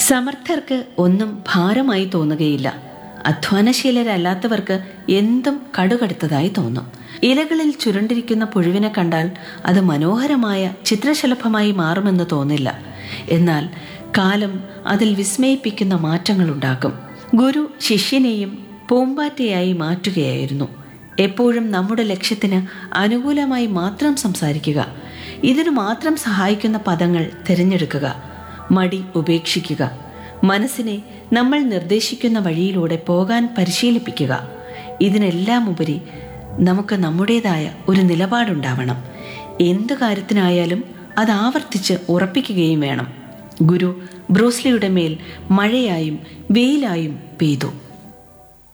സമർത്ഥർക്ക് ഒന്നും ഭാരമായി തോന്നുകയില്ല അധ്വാനശീലരല്ലാത്തവർക്ക് എന്തും കടുകടുത്തതായി തോന്നും ഇലകളിൽ ചുരുണ്ടിരിക്കുന്ന പുഴുവിനെ കണ്ടാൽ അത് മനോഹരമായ ചിത്രശലഭമായി മാറുമെന്ന് തോന്നില്ല എന്നാൽ കാലം അതിൽ വിസ്മയിപ്പിക്കുന്ന മാറ്റങ്ങളുണ്ടാക്കും ഗുരു ശിഷ്യനെയും പൂമ്പാറ്റയായി മാറ്റുകയായിരുന്നു എപ്പോഴും നമ്മുടെ ലക്ഷ്യത്തിന് അനുകൂലമായി മാത്രം സംസാരിക്കുക ഇതിനു മാത്രം സഹായിക്കുന്ന പദങ്ങൾ തിരഞ്ഞെടുക്കുക മടി ഉപേക്ഷിക്കുക മനസ്സിനെ നമ്മൾ നിർദ്ദേശിക്കുന്ന വഴിയിലൂടെ പോകാൻ പരിശീലിപ്പിക്കുക ഇതിനെല്ലാം ഉപരി നമുക്ക് നമ്മുടേതായ ഒരു നിലപാടുണ്ടാവണം എന്തു കാര്യത്തിനായാലും അത് ആവർത്തിച്ച് ഉറപ്പിക്കുകയും വേണം ഗുരു ബ്രൂസ്ലിയുടെ മേൽ മഴയായും വെയിലായും പെയ്തു